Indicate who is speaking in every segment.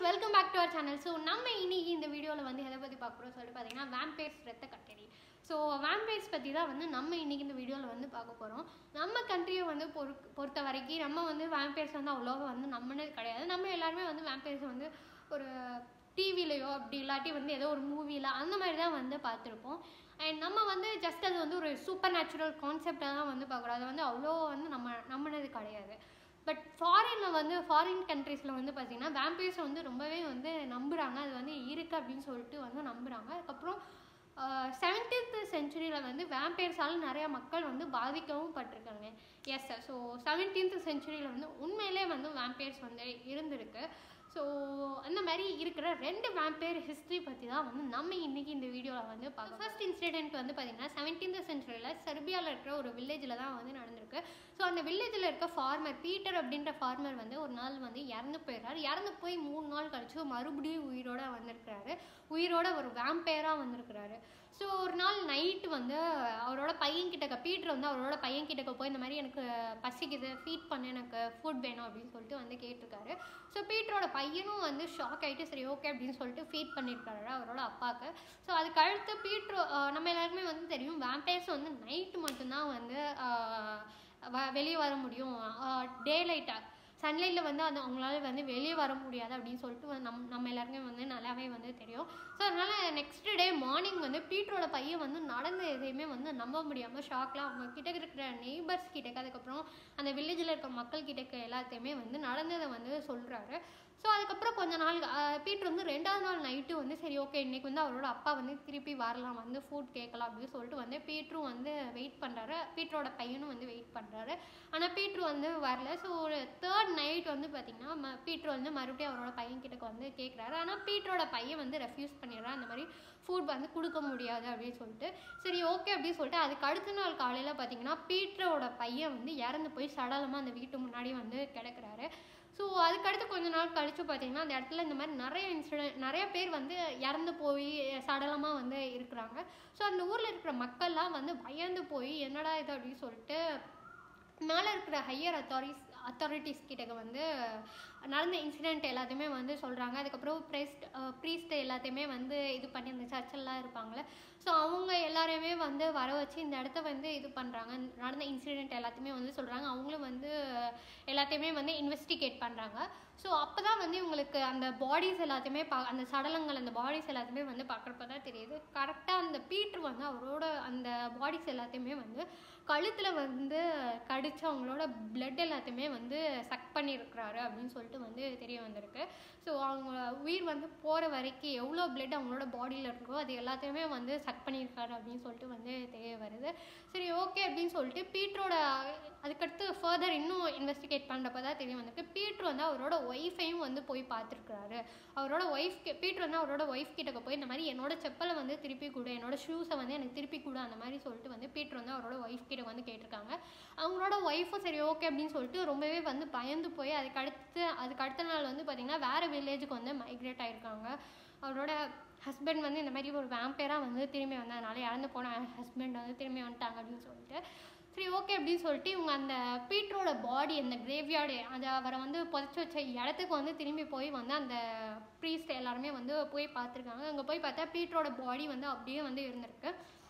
Speaker 1: Welcome back to our channel so நம்ம இன்னைக்கு இந்த வீடியோவில் வந்து எதை பற்றி பார்க்க போகிறோம் சொல்லிட்டு பார்த்தீங்கன்னா வேம்பேர்ஸ் ரத்த கட்டரி ஸோ வேம்பேர்ஸ் பற்றி தான் வந்து நம்ம இன்னைக்கு இந்த வீடியோவில் வந்து பார்க்க போகிறோம் நம்ம கண்ட்ரியை வந்து பொறு பொறுத்த வரைக்கும் நம்ம வந்து வேம்பேர்ஸ் வந்து அவ்வளோவா வந்து நம்பினது கிடையாது நம்ம எல்லாருமே வந்து வேம்பேர்ஸ் வந்து ஒரு டிவிலையோ அப்படி இல்லாட்டி வந்து ஏதோ ஒரு மூவியில் அந்த மாதிரி தான் வந்து பார்த்துருப்போம் அண்ட் நம்ம வந்து ஜஸ்ட் அது வந்து ஒரு சூப்பர் நேச்சுரல் கான்செப்டாக தான் வந்து பார்க்குறோம் அதை வந்து அவ்வளோ வந்து நம்ம நம்பினது கிடையாது பட் ஃபாரினில் வந்து ஃபாரின் கண்ட்ரீஸில் வந்து பார்த்திங்கன்னா வேம்பைர்ஸை வந்து ரொம்பவே வந்து நம்புகிறாங்க அது வந்து இருக்குது அப்படின்னு சொல்லிட்டு வந்து நம்புகிறாங்க அதுக்கப்புறம் செவன்டீன்த் செஞ்சுரியில் வந்து வேம்பைர்ஸால் நிறைய மக்கள் வந்து பாதிக்கவும் பட்டிருக்காங்க எஸ் சார் ஸோ செவன்டீன்த் செஞ்சுரியில் வந்து உண்மையிலே வந்து வேம்பைர்ஸ் வந்து இருந்திருக்கு ஸோ அந்த மாதிரி இருக்கிற ரெண்டு வேம்பையர் ஹிஸ்ட்ரி பற்றி தான் வந்து நம்ம இன்னைக்கு இந்த வீடியோவில் வந்து பார்க்கலாம் ஃபர்ஸ்ட் இன்சிடென்ட் வந்து பார்த்தீங்கன்னா செவன்டீன்த் சென்ச்சுரியில் செர்பியாவில் இருக்கிற ஒரு வில்லேஜில் தான் வந்து நடந்திருக்கு ஸோ அந்த வில்லேஜில் இருக்க ஃபார்மர் பீட்டர் அப்படின்ற ஃபார்மர் வந்து ஒரு நாள் வந்து இறந்து போயிடுறாரு இறந்து போய் மூணு நாள் கழிச்சு மறுபடியும் உயிரோட வந்திருக்கிறாரு உயிரோட ஒரு வேம்பையராக வந்திருக்கிறாரு ஸோ ஒரு நாள் நைட்டு வந்து அவரோட பையன்கிட்ட பீட்டர் வந்து அவரோட பையன்கிட்ட போய் இந்த மாதிரி எனக்கு பசிக்குது ஃபீட் பண்ண எனக்கு ஃபுட் வேணும் அப்படின்னு சொல்லிட்டு வந்து கேட்டிருக்காரு ஸோ பீட்டரோட பையனும் வந்து ஷாக் ஆகிட்டு சரி ஓகே அப்படின்னு சொல்லிட்டு ஃபீட் பண்ணியிருக்காரு அவரோட அப்பாவுக்கு ஸோ அதுக்கு அடுத்து பீட்ரோ நம்ம எல்லாருக்குமே வந்து தெரியும் வேம்பையர்ஸ் வந்து நைட்டு மட்டும்தான் வந்து வெளியே வர முடியும் டே லைட்டாக சன்லைட்டில் வந்து அது அவங்களால வந்து வெளியே வர முடியாது அப்படின்னு சொல்லிட்டு வந்து நம் நம்ம எல்லாருமே வந்து நல்லாவே வந்து தெரியும் ஸோ அதனால் நெக்ஸ்ட் டே மார்னிங் வந்து பீட்டரோட பையன் வந்து நடந்த எதையுமே வந்து நம்ப முடியாமல் ஷாக்லாம் அவங்க கிட்ட இருக்கிற நெய்பர்ஸ் கிட்டக்க அதுக்கப்புறம் அந்த வில்லேஜில் இருக்க மக்கள் கிட்டக்க எல்லாத்தையுமே வந்து நடந்ததை வந்து சொல்கிறாரு ஸோ அதுக்கப்புறம் கொஞ்ச நாள் பீட்டர் வந்து ரெண்டாவது நாள் நைட்டு வந்து சரி ஓகே இன்றைக்கி வந்து அவரோட அப்பா வந்து திருப்பி வரலாம் வந்து ஃபுட் கேட்கலாம் அப்படின்னு சொல்லிட்டு வந்து பீட்டரும் வந்து வெயிட் பண்ணுறாரு பீட்டரோட பையனும் வந்து வெயிட் பண்ணுறாரு ஆனால் பீட்ரு வந்து வரல ஸோ ஒரு தேர்ட் நைட் வந்து பார்த்திங்கன்னா ம பீட்ரு வந்து மறுபடியும் அவரோட பையன்கிட்ட வந்து கேட்குறாரு ஆனால் பீட்டரோட பையன் வந்து ரெஃப்யூஸ் பண்ணிடுறான் அந்த மாதிரி ஃபுட் வந்து கொடுக்க முடியாது அப்படின்னு சொல்லிட்டு சரி ஓகே அப்படின்னு சொல்லிட்டு அதுக்கு அடுத்த நாள் காலையில் பார்த்தீங்கன்னா பீட்டரோட பையன் வந்து இறந்து போய் சடலமாக அந்த வீட்டு முன்னாடி வந்து கிடக்குறாரு ஸோ அதுக்கடுத்து கொஞ்ச நாள் கழித்து பார்த்தீங்கன்னா அந்த இடத்துல இந்த மாதிரி நிறைய இன்சிடென்ட் நிறைய பேர் வந்து இறந்து போய் சடலமாக வந்து இருக்கிறாங்க ஸோ அந்த ஊரில் இருக்கிற மக்கள்லாம் வந்து பயந்து போய் என்னடா இது அப்படின்னு சொல்லிட்டு மேலே இருக்கிற ஹையர் அத்தாரிஸ் அத்தாரிட்டிஸ் கிட்ட வந்து நடந்த இன்சிடெண்ட் எல்லாத்தையுமே வந்து சொல்கிறாங்க அதுக்கப்புறம் ப்ரெஸ்ட் ப்ரீஸ்ட் எல்லாத்தையுமே வந்து இது பண்ணி அந்த சர்ச்செல்லாம் இருப்பாங்களே ஸோ அவங்க எல்லாரையுமே வந்து வர வச்சு இந்த இடத்த வந்து இது பண்ணுறாங்க நடந்த இன்சிடெண்ட் எல்லாத்தையுமே வந்து சொல்கிறாங்க அவங்களும் வந்து எல்லாத்தையுமே வந்து இன்வெஸ்டிகேட் பண்ணுறாங்க ஸோ அப்போ தான் வந்து இவங்களுக்கு அந்த பாடிஸ் எல்லாத்தையுமே பா அந்த சடலங்கள் அந்த பாடிஸ் எல்லாத்தையுமே வந்து பார்க்குறப்ப தான் தெரியுது கரெக்டாக அந்த பீட்ரு வந்து அவரோட அந்த பாடிஸ் எல்லாத்தையுமே வந்து கழுத்தில் வந்து கடிச்சு அவங்களோட பிளட் எல்லாத்தையுமே வந்து சக் பண்ணியிருக்கிறாரு அப்படின்னு சொல்லிட்டு வந்து தெரிய வந்திருக்கு ஸோ அவங்க உயிர் வந்து போகிற வரைக்கும் எவ்வளோ பிளட் அவங்களோட பாடியில் இருக்கோ அது எல்லாத்தையுமே வந்து சக் பண்ணியிருக்காரு அப்படின்னு சொல்லிட்டு வந்து தெரிய வருது சரி ஓகே அப்படின்னு சொல்லிட்டு பீட்ரோட அதுக்கடுத்து ஃபர்தர் இன்னும் இன்வெஸ்டிகேட் பண்ணுறப்ப தான் தெரிய வந்திருக்கு பீட்ரு வந்து அவரோட ஒய்ஃபையும் வந்து போய் பார்த்துருக்குறாரு அவரோட ஒய்ஃப் பீட்ரு வந்து அவரோட ஒய்ஃப் கிட்ட போய் இந்த மாதிரி என்னோட செப்பலை வந்து திருப்பி கொடு என்னோட ஷூஸை வந்து எனக்கு திருப்பி கொடு அந்த மாதிரி சொல்லிட்டு வந்து பீட்ரு வந்து அவரோட ஒய்ஃப் கிட்ட வந்து கேட்டிருக்காங்க அவங்களோட ஒய்ஃபும் சரி ஓகே அப்படின்னு சொல்லிட்டு ரொம்பவே வந்து பயந்து போய் அதுக்கு அடுத்து அதுக்கு அடுத்த நாள் வந்து பார்த்திங்கன்னா வேறு வில்லேஜுக்கு வந்து மைக்ரேட் ஆகிருக்காங்க அவரோட ஹஸ்பண்ட் வந்து இந்த மாதிரி ஒரு வேம்பேராக வந்து திரும்பி வந்ததுனால இறந்து போன ஹஸ்பண்ட் வந்து திரும்பி வந்துட்டாங்க அப்படின்னு சொல்லிட்டு சரி ஓகே அப்படின்னு சொல்லிட்டு இவங்க அந்த பீட்ரோட பாடி அந்த கிரேவ்யார்டு அதை அவரை வந்து புதைச்சி வச்ச இடத்துக்கு வந்து திரும்பி போய் வந்து அந்த ப்ரீஸ்ட் எல்லாருமே வந்து போய் பார்த்துருக்காங்க அங்கே போய் பார்த்தா பீட்ரோட பாடி வந்து அப்படியே வந்து இருந்திருக்கு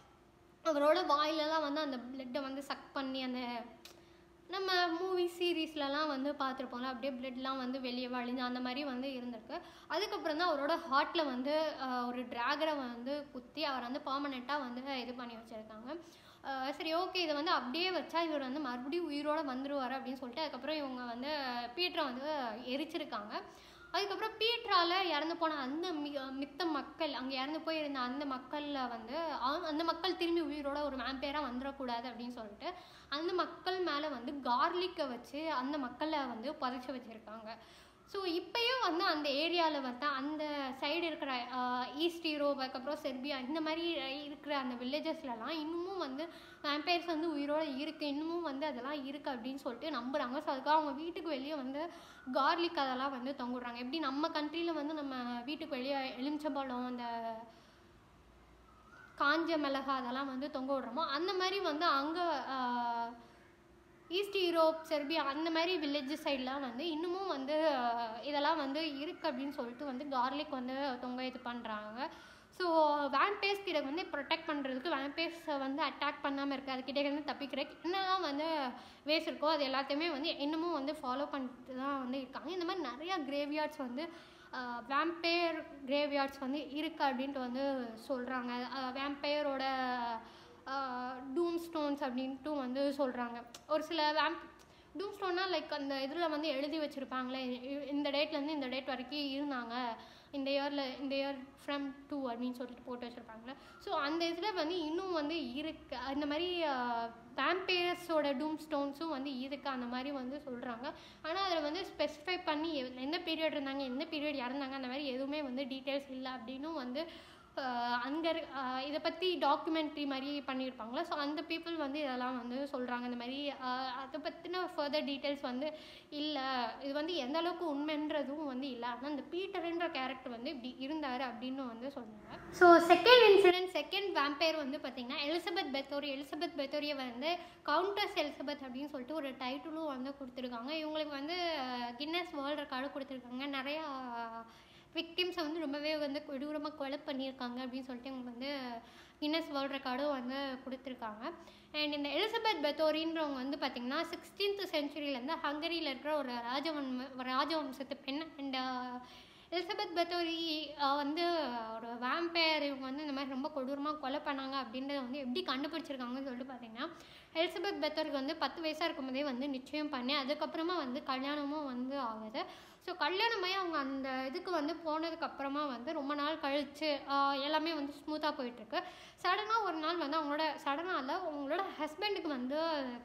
Speaker 1: அவரோட வாயிலெல்லாம் வந்து அந்த பிளட்டை வந்து சக் பண்ணி அந்த நம்ம மூவி சீரீஸ்லலாம் வந்து பார்த்துருப்போம்ல அப்படியே பிளட்லாம் வந்து வெளியே வழிந்து அந்த மாதிரி வந்து இருந்திருக்கு அதுக்கப்புறம் தான் அவரோட ஹார்ட்டில் வந்து ஒரு ட்ராகரை வந்து குத்தி அவர் வந்து பர்மனெண்ட்டாக வந்து இது பண்ணி வச்சுருக்காங்க சரி ஓகே இதை வந்து அப்படியே வச்சா இவர் வந்து மறுபடியும் உயிரோடு வந்துடுவார் அப்படின்னு சொல்லிட்டு அதுக்கப்புறம் இவங்க வந்து பீட்டரை வந்து எரிச்சிருக்காங்க அதுக்கப்புறம் பீட்ரால இறந்து போன அந்த மி மித்த மக்கள் அங்கே இறந்து போயிருந்த அந்த மக்களில் வந்து அந்த மக்கள் திரும்பி உயிரோட ஒரு மேம்பேராக வந்துடக்கூடாது அப்படின்னு சொல்லிட்டு அந்த மக்கள் மேலே வந்து கார்லிக்கை வச்சு அந்த மக்களை வந்து புதைச்சி வச்சுருக்காங்க ஸோ இப்போயும் வந்து அந்த ஏரியாவில் வந்து அந்த சைடு இருக்கிற ஈஸ்ட் யூரோப் அதுக்கப்புறம் செர்பியா இந்த மாதிரி இருக்கிற அந்த வில்லேஜஸ்லலாம் இன்னமும் வந்து வேம்பையர்ஸ் வந்து உயிரோடு இருக்குது இன்னமும் வந்து அதெல்லாம் இருக்குது அப்படின்னு சொல்லிட்டு நம்புகிறாங்க ஸோ அதுக்காக அவங்க வீட்டுக்கு வெளியே வந்து கார்லிக் அதெல்லாம் வந்து தொங்குடுறாங்க எப்படி நம்ம கண்ட்ரியில் வந்து நம்ம வீட்டுக்கு வெளியே எலுமிச்சம்பழம் அந்த காஞ்ச மிளகா அதெல்லாம் வந்து தொங்க விடுறோமோ அந்த மாதிரி வந்து அங்கே ஈஸ்ட் யூரோப் செர்பியா அந்த மாதிரி வில்லேஜ் சைட்லாம் வந்து இன்னமும் வந்து அஹ், இதெல்லாம் வந்து இருக்குது அப்படின்னு சொல்லிட்டு வந்து கார்லிக் வந்து தொங்க இது பண்ணுறாங்க ஸோ வேம்பேஸ் கிட்ட வந்து ப்ரொடெக்ட் பண்ணுறதுக்கு வேம்பேஸை வந்து அட்டாக் பண்ணாமல் இருக்குது அதுக்கிட்ட இருந்து தப்பிக்கிறதுக்கு என்னெல்லாம் வந்து வேஸ் இருக்கோ அது எல்லாத்தையுமே வந்து இன்னமும் வந்து ஃபாலோ பண்ணிட்டு தான் வந்து இருக்காங்க இந்த மாதிரி நிறையா கிரேவியார்ட்ஸ் வந்து வேம்பேர் கிரேவியார்ட்ஸ் வந்து இருக்குது அப்படின்ட்டு வந்து சொல்கிறாங்க வேம்பையரோட டூம் ஸ்டோன்ஸ் அப்படின்ட்டு வந்து சொல்கிறாங்க ஒரு சில வேம்ப் டூம் ஸ்டோன்னா லைக் அந்த இதில் வந்து எழுதி வச்சுருப்பாங்களே இந்த டேட்லேருந்து இந்த டேட் வரைக்கும் இருந்தாங்க இந்த இயரில் இந்த இயர் ஃப்ரம் டூ அப்படின்னு சொல்லிட்டு போட்டு வச்சுருப்பாங்களே ஸோ அந்த இதில் வந்து இன்னும் வந்து இருக்கு அந்த மாதிரி வேம்பையர்ஸோட டூம் ஸ்டோன்ஸும் வந்து இருக்கு அந்த மாதிரி வந்து சொல்கிறாங்க ஆனால் அதில் வந்து ஸ்பெசிஃபை பண்ணி எ- எந்த பீரியட் இருந்தாங்க எந்த பீரியட் இறந்தாங்க அந்த மாதிரி எதுவுமே வந்து டீட்டெயில்ஸ் இல்லை அப்படின்னும் வந்து அங்கே இதை பற்றி டாக்குமெண்ட்ரி மாதிரி பண்ணியிருப்பாங்களா ஸோ அந்த பீப்புள் வந்து இதெல்லாம் வந்து சொல்கிறாங்க இந்த மாதிரி ஆஹ் அதை பற்றின ஃபர்தர் டீட்டெயில்ஸ் வந்து இல்லை இது வந்து எந்த அளவுக்கு உண்மைன்றதும் வந்து இல்லை ஆனால் அந்த பீட்டர்ன்ற கேரக்டர் வந்து இப்படி இருந்தார் அப்படின்னு வந்து சொன்னாங்க so second incident second vampire வந்து பார்த்திங்கன்னா எலிசபெத் பெத்தோரி எலிசபெத் பெத்தோரியை வந்து கவுண்டர்ஸ் எலிசபெத் அப்படின்னு சொல்லிட்டு ஒரு டைட்டிலும் வந்து கொடுத்துருக்காங்க இவங்களுக்கு வந்து கின்னஸ் வேர்ல்ட் ரெக்கார்டு கொடுத்துருக்காங்க நிறையா விக்டிம்ஸை வந்து ரொம்பவே வந்து கொடூரமாக கொலை பண்ணியிருக்காங்க அப்படின்னு சொல்லிட்டு இவங்க வந்து கின்னஸ் வேர்ல்ட் ரெக்கார்டும் வந்து கொடுத்துருக்காங்க அண்ட் இந்த எலிசபெத் பெத்தோரின்றவங்க வந்து பார்த்திங்கன்னா சிக்ஸ்டீன்த் செஞ்சுரியிலேருந்து ஹங்கரியில் இருக்கிற ஒரு ராஜவன்ம ராஜவம்சத்து பெண் அண்ட் எலிசபெத் பெத்தோரி அஹ், வந்து ஒரு வேம்பயர் இவங்க வந்து இந்த மாதிரி ரொம்ப கொடூரமாக கொலை பண்ணாங்க அப்படின்றத வந்து எப்படி கண்டுபிடிச்சிருக்காங்கன்னு சொல்லிட்டு பார்த்தீங்கன்னா எலிசபெத் பெத்தோருக்கு வந்து பத்து வயசாக இருக்கும்போதே வந்து நிச்சயம் பண்ணி அதுக்கப்புறமா வந்து கல்யாணமும் வந்து ஆகுது ஸோ கல்யாணமாகி அவங்க அந்த இதுக்கு வந்து போனதுக்கு அப்புறமா வந்து ரொம்ப நாள் கழித்து எல்லாமே வந்து ஸ்மூத்தாக போயிட்டுருக்கு சடனாக ஒரு நாள் வந்து அவங்களோட சடனாக இல்லை அவங்களோட ஹஸ்பண்டுக்கு வந்து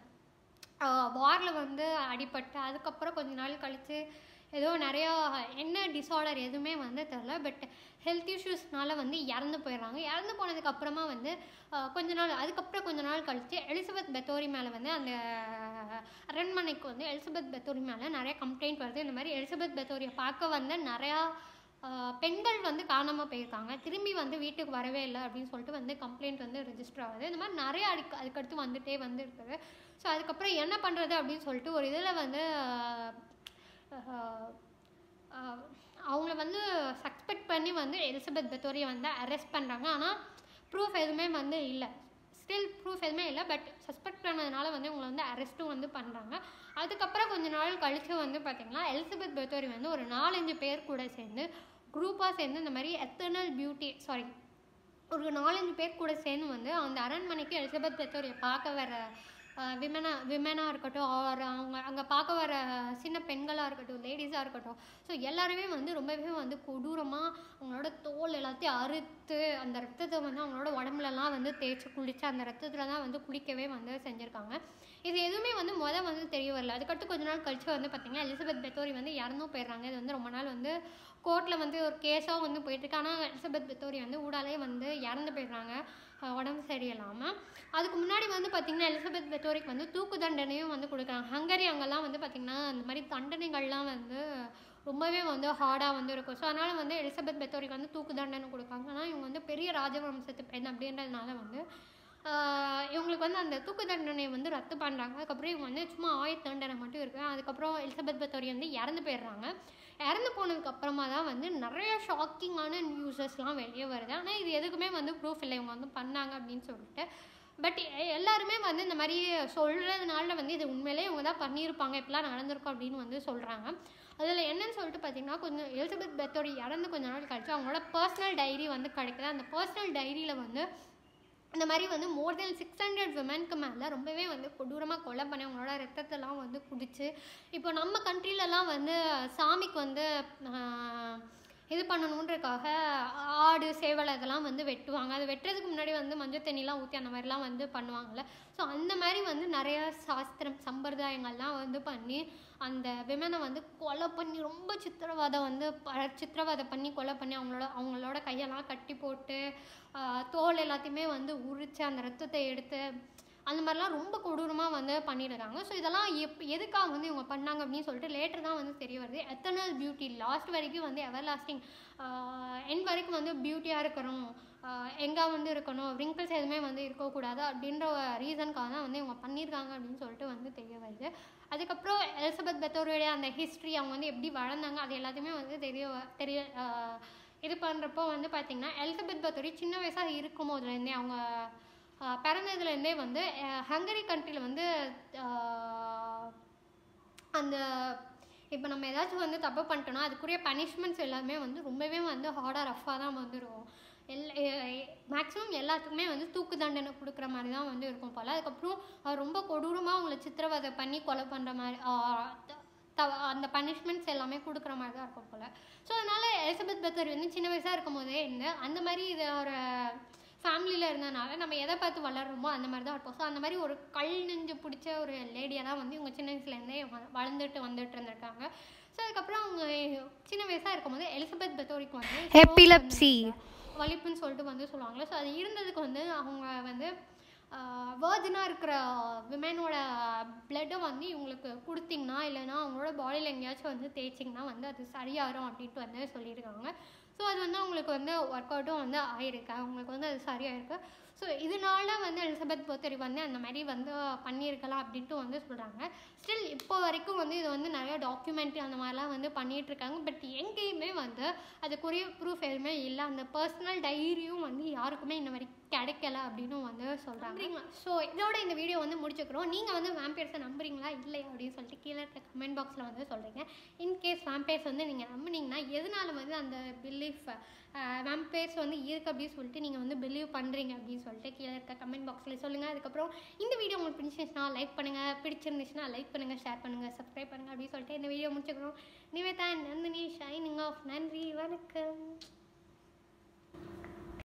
Speaker 1: வாரில் வந்து அடிபட்டு அதுக்கப்புறம் கொஞ்ச நாள் கழித்து ஏதோ நிறையா என்ன டிஸார்டர் எதுவுமே வந்து தெரில பட் ஹெல்த் இஷ்யூஸ்னால வந்து இறந்து போயிடுறாங்க இறந்து போனதுக்கு அப்புறமா வந்து ஆஹ், கொஞ்ச நாள் அதுக்கப்புறம் கொஞ்ச நாள் கழித்து எலிசபெத் பெத்தோரி மேலே வந்து அந்த அரண்மனைக்கு வந்து எலிசபெத் பெத்தோரி மேலே நிறைய கம்ப்ளைண்ட் வருது இந்த மாதிரி எலிசபெத் பெத்தோரியை பார்க்க வந்த நிறையா ஆஹ், பெண்கள் வந்து காணாமல் போயிருக்காங்க திரும்பி வந்து வீட்டுக்கு வரவே இல்லை அப்படின்னு சொல்லிட்டு வந்து கம்ப்ளைண்ட் வந்து ரெஜிஸ்டர் ஆகுது இந்த மாதிரி நிறைய அதுக்கு அதுக்கடுத்து வந்துட்டே வந்து இருக்குது ஸோ அதுக்கப்புறம் என்ன பண்ணுறது அப்படின்னு சொல்லிட்டு ஒரு இதில் வந்து ஆஹ், ஆஹ், ஆஹ், அவங்கள வந்து சஸ்பெக்ட் பண்ணி வந்து எலிசபெத் பெத்தோரியை வந்து அரெஸ்ட் பண்ணுறாங்க ஆனால் ப்ரூஃப் எதுவுமே வந்து இல்லை ஸ்டில் ப்ரூஃப் எதுவுமே இல்லை பட் சஸ்பெக்ட் பண்ணதுனால வந்து இவங்களை வந்து அரெஸ்ட்டும் வந்து பண்ணுறாங்க அதுக்கப்புறம் கொஞ்ச நாள் கழித்து வந்து பார்த்திங்கன்னா எலிசபெத் பெத்தோரி வந்து ஒரு நாலஞ்சு பேர் கூட சேர்ந்து குரூப்பாக சேர்ந்து இந்த மாதிரி எத்தர்னல் பியூட்டி சாரி ஒரு நாலஞ்சு பேர் கூட சேர்ந்து வந்து அந்த அரண்மனைக்கு எலிசபெத் பெத்தோரியை பார்க்க வர விமனா விமனாக இருக்கட்டும் ஆர் அவங்க அங்கே பார்க்க வர சின்ன பெண்களாக இருக்கட்டும் லேடிஸாக இருக்கட்டும் ஸோ எல்லாருமே வந்து ரொம்பவே வந்து கொடூரமாக அவங்களோட தோல் எல்லாத்தையும் அறுத்து அந்த ரத்தத்தை வந்து அவங்களோட உடம்புலலாம் வந்து தேய்ச்சி குளித்து அந்த ரத்தத்தில் தான் வந்து குளிக்கவே வந்து செஞ்சுருக்காங்க இது எதுவுமே வந்து முத வந்து தெரிய வரல அதுக்கடுத்து கொஞ்ச நாள் கழிச்சு வந்து பார்த்திங்கன்னா எலிசபெத் பெத்தோரி வந்து இறந்தும் போயிடுறாங்க இது வந்து ரொம்ப நாள் வந்து கோர்ட்டில் வந்து ஒரு கேஸாக வந்து போயிட்டுருக்கு ஆனால் எலிசபெத் பெத்தோரி வந்து ஊடாலே வந்து இறந்து போயிடுறாங்க அஹ் உடம்பு சரியில்லாமல் அதுக்கு முன்னாடி வந்து பார்த்திங்கன்னா எலிசபெத் பெத்தோரிக்கு வந்து தூக்கு தண்டனையும் வந்து கொடுக்குறாங்க ஹங்கரி அங்கெல்லாம் வந்து பார்த்திங்கன்னா அந்த மாதிரி தண்டனைகள்லாம் வந்து ரொம்பவே வந்து ஹார்டாக வந்து இருக்கும் ஸோ அதனால் வந்து எலிசபெத் பெத்தோரிக்கு வந்து தூக்கு தண்டனை கொடுக்காங்க ஆனால் இவங்க வந்து பெரிய ராஜவம்சத்து பெண் அப்படின்றதுனால வந்து ஆஹ் இவங்களுக்கு வந்து அந்த தூக்கு தண்டனை வந்து ரத்து பண்ணுறாங்க அதுக்கப்புறம் இவங்க வந்து சும்மா ஆயுள் தண்டனை மட்டும் இருக்கு அதுக்கப்புறம் எலிசபெத் பெத்தோரி வந்து இறந்து போயிடுறாங்க இறந்து போனதுக்கு அப்புறமா தான் வந்து நிறைய ஷாக்கிங்கான நியூஸஸ்லாம் வெளியே வருது ஆனால் இது எதுக்குமே வந்து ப்ரூஃப் இல்லை இவங்க வந்து பண்ணாங்க அப்படின்னு சொல்லிட்டு பட் எல்லாருமே வந்து இந்த மாதிரி சொல்கிறதுனால வந்து இது உண்மையிலே இவங்க தான் பண்ணியிருப்பாங்க இப்படிலாம் நடந்திருக்கும் அப்படின்னு வந்து சொல்கிறாங்க அதில் என்னன்னு சொல்லிட்டு பார்த்தீங்கன்னா கொஞ்சம் எலிசபெத் பெத்தோட இறந்து கொஞ்ச நாள் கழிச்சு அவங்களோட பர்சனல் டைரி வந்து கிடைக்குது அந்த பர்சனல் டைரியில் வந்து இந்த மாதிரி வந்து மோர் தென் சிக்ஸ் ஹண்ட்ரட் விமனுக்கு மேலே ரொம்பவே வந்து கொடூரமாக கொலை பண்ணி அவங்களோட ரத்தத்தெல்லாம் வந்து குடிச்சு இப்போ நம்ம கண்ட்ரிலலாம் வந்து சாமிக்கு வந்து ஆஹ், இது பண்ணணுன்றதுக்காக ஆடு சேவலை இதெல்லாம் வந்து வெட்டுவாங்க அது வெட்டுறதுக்கு முன்னாடி வந்து மஞ்சள் தண்ணிலாம் ஊற்றி அந்த மாதிரிலாம் வந்து பண்ணுவாங்கள்ல ஸோ அந்த மாதிரி வந்து நிறைய சாஸ்திரம் சம்பிரதாயங்கள்லாம் வந்து பண்ணி அந்த விமனை வந்து கொலை பண்ணி ரொம்ப சித்திரவதை வந்து ப- சித்திரவதை பண்ணி கொலை பண்ணி அவங்களோட அவங்களோட கையெல்லாம் கட்டி போட்டு ஆஹ், தோல் எல்லாத்தையுமே வந்து உரித்து அந்த ரத்தத்தை எடுத்து அந்த மாதிரிலாம் ரொம்ப கொடூரமாக வந்து பண்ணியிருக்காங்க ஸோ இதெல்லாம் எப் எதுக்காக வந்து இவங்க பண்ணாங்க அப்படின்னு சொல்லிட்டு லேட்டர் தான் வந்து தெரிய வருது எத்தனல் பியூட்டி லாஸ்ட் வரைக்கும் வந்து எவர் லாஸ்டிங் என் வரைக்கும் வந்து பியூட்டியாக இருக்கணும் எங்கே வந்து இருக்கணும் ரிங்கிள்ஸ் எதுவுமே வந்து இருக்கக்கூடாது அப்படின்ற ரீசனுக்காக தான் வந்து இவங்க பண்ணியிருக்காங்க அப்படின்னு சொல்லிட்டு வந்து தெரிய வருது அதுக்கப்புறம் எலிசபெத் பெத்தோருடைய அந்த ஹிஸ்ட்ரி அவங்க வந்து எப்படி வளர்ந்தாங்க அது எல்லாத்தையுமே வந்து தெரிய வ- தெரிய ஆஹ் இது பண்ணுறப்போ வந்து பார்த்திங்கன்னா எலிசபெத் பெத்தோரி சின்ன வயசாக இருக்கும் போதுலேருந்தே அவங்க ஆஹ் பிறந்ததுலேருந்தே வந்து அஹ் ஹங்கரி கண்ட்ரியில் வந்து ஆஹ் அந்த இப்போ நம்ம ஏதாச்சும் வந்து தப்பு பண்ணிட்டோம்னா அதுக்குரிய பனிஷ்மெண்ட்ஸ் எல்லாமே வந்து ரொம்பவே வந்து ஹார்டாக ரஃப்பாக தான் வந்துடும் எல் மேக்ஸிமம் எல்லாத்துக்குமே வந்து தூக்கு தண்டனை கொடுக்குற மாதிரி தான் வந்து இருக்கும் போல் அதுக்கப்புறம் அஹ் ரொம்ப கொடூரமாக அவங்கள சித்திரவதை பண்ணி கொலை பண்ணுற மாதிரி ஆஹ் த- த- அந்த பனிஷ்மெண்ட்ஸ் எல்லாமே கொடுக்குற மாதிரி தான் இருக்கும் போல் ஸோ அதனால் எலிசபெத் பெத்தர் வந்து சின்ன வயசாக இருக்கும் போதே இருந்து அந்த மாதிரி இது ஒரு ஃபேமிலியில் இருந்தனால நம்ம எதை பார்த்து வளர்றோமோ அந்த மாதிரி தான் இருப்போம் ஸோ அந்த மாதிரி ஒரு கல் நெஞ்சு பிடிச்ச ஒரு லேடியாக தான் வந்து இவங்க சின்ன வயசுலேருந்தே வ- வளர்ந்துட்டு வந்துட்டு இருந்திருக்காங்க ஸோ அதுக்கப்புறம் அவங்க சின்ன வயசாக இருக்கும்போது எலிசபெத் பெத்தோரிக்கு வந்து
Speaker 2: Epilepsy.
Speaker 1: வலிப்புன்னு சொல்லிட்டு வந்து சொல்லுவாங்க ஸோ அது இருந்ததுக்கு வந்து அவங்க வந்து வேர்ஜனாக இருக்கிற விமனோட பிளட்டை வந்து இவங்களுக்கு கொடுத்தீங்கன்னா இல்லைன்னா அவங்களோட பாடியில் எங்கேயாச்சும் வந்து தேய்ச்சிங்கன்னா வந்து அது சரியாயிரும் அப்படின்ட்டு வந்து சொல்லியிருக்காங்க ஸோ அது வந்து அவங்களுக்கு வந்து ஒர்க் அவுட்டும் வந்து ஆயிருக்கு அவங்களுக்கு வந்து அது சரியாயிருக்கு ஸோ இதனால வந்து எலிசபெத் போத்தரி வந்து அந்த மாதிரி வந்து பண்ணியிருக்கலாம் அப்படின்ட்டு வந்து சொல்கிறாங்க ஸ்டில் இப்போ வரைக்கும் வந்து இது வந்து நிறைய டாக்குமெண்ட்ரி அந்த மாதிரிலாம் வந்து பண்ணிட்டு இருக்காங்க பட் எங்கேயுமே வந்து அதுக்குரிய ப்ரூஃப் எதுவுமே இல்லை அந்த பர்சனல் டைரியும் வந்து யாருக்குமே இன்ன வரைக்கும் கிடைக்கல அப்படின்னு வந்து சொல்கிறாங்க ஸோ இதோட இந்த வீடியோ வந்து முடிச்சுக்கிறோம் நீங்கள் வந்து வேம்பேர்ஸை நம்புறீங்களா இல்லையா அப்படின்னு சொல்லிட்டு கீழே இருக்க கமெண்ட் பாக்ஸில் வந்து சொல்கிறீங்க இன்கேஸ் வேம்பேர்ஸ் வந்து நீங்கள் நம்புனீங்கன்னா எதனால வந்து அந்த பிலீஃப் வேம்பேர்ஸ் வந்து இருக்கு அப்படின்னு சொல்லிட்டு நீங்கள் வந்து பிலீவ் பண்ணுறீங்க அப்படின்னு சொல்லிட்டு கீழே இருக்க கமெண்ட் பாக்ஸில் சொல்லுங்கள் அதுக்கப்புறம் இந்த வீடியோ உங்களுக்கு பிடிச்சிருந்துச்சுன்னா லைக் பண்ணுங்கள் பிடிச்சிருந்துச்சுன்னா லைக் பண்ணுங்கள் ஷேர் பண்ணுங்கள் சப்ஸ்கிரைப் பண்ணுங்கள் அப்படின்னு சொல்லிட்டு இந்த வீடியோ முடிச்சுக்கிறோம் நிவேதா நந்தினி ஷைனிங் ஆஃப் நன்றி வணக்கம்